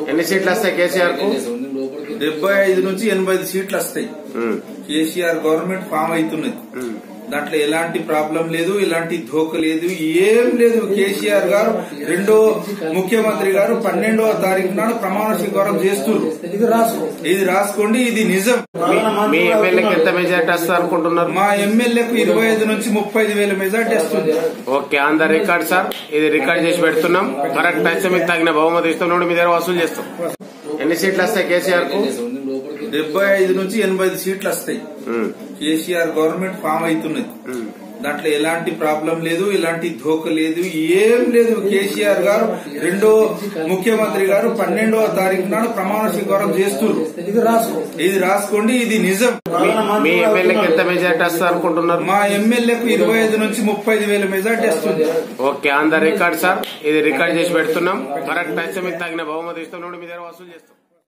ఎన్ని సీట్లు వస్తాయి కేసీఆర్ కు డెబ్బై ఐదు నుంచి ఎనభై ఐదు సీట్లు వస్తాయి ఉమ్, కేసీఆర్ గవర్నమెంట్ ఫామ్ అవుతున్నది ఉమ్. దాంట్లో ఎలాంటి ప్రాబ్లం లేదు ఎలాంటి ధోక లేదు ఏం లేదు కేసీఆర్ గారు రెండో ముఖ్యమంత్రి గారు పన్నెండవ తారీఖు నాడు ప్రమాణ స్వీకారం చేస్తున్నారు ఇది రాసుకోండి ఇది నిజం మీ- మీ ఎమ్మెల్యేకి ఎంత మెజార్టీ వస్తుంది అనుకుంటున్నారు మా ఎమ్మెల్యేకు ఇరవై ఐదు నుంచి ముప్పై ఐదు వేల మెజార్టీ వస్తుంది okay on the record sir ఇది రికార్డ్ చేసి పెడుతున్నాం కరెక్ట్ అయితే మీకు తగిన బహుమతి ఇస్తాం నుండి మీ దగ్గర వసూలు చేస్తాం ఎన్ని సీట్లు వస్తాయి కేసీఆర్ కు డెబ్బై ఐదు నుంచి ఎనభై ఐదు సీట్లు వస్తాయి ఉమ్, కేసీఆర్ గవర్నమెంట్ ఫామ్ అవుతున్నది ఉమ్. దాంట్లో ఎలాంటి ప్రాబ్లం లేదు ఎలాంటి ధోక లేదు ఏం లేదు కేసీఆర్ గారు రెండో ముఖ్యమంత్రి గారు పన్నెండవ తారీఖు నాడు ప్రమాణ స్వీకారం చేస్తున్నారు ఇది రాసుకోండి ఇది నిజం మీ- మీ ఎమ్మెల్యేకి ఎంత మెజార్టీ వస్తుంది అనుకుంటున్నారు మా ఎమ్మెల్యేకు ఇరవై ఐదు నుంచి ముప్పై ఐదు వేల మెజార్టీ వస్తుంది okay on the record sir ఇది రికార్డ్ చేసి పెడుతున్నాం కరెక్ట్ అయితే మీకు తగిన బహుమతి ఇస్తాం నుండి మీ దగ్గర వసూలు చేస్తాం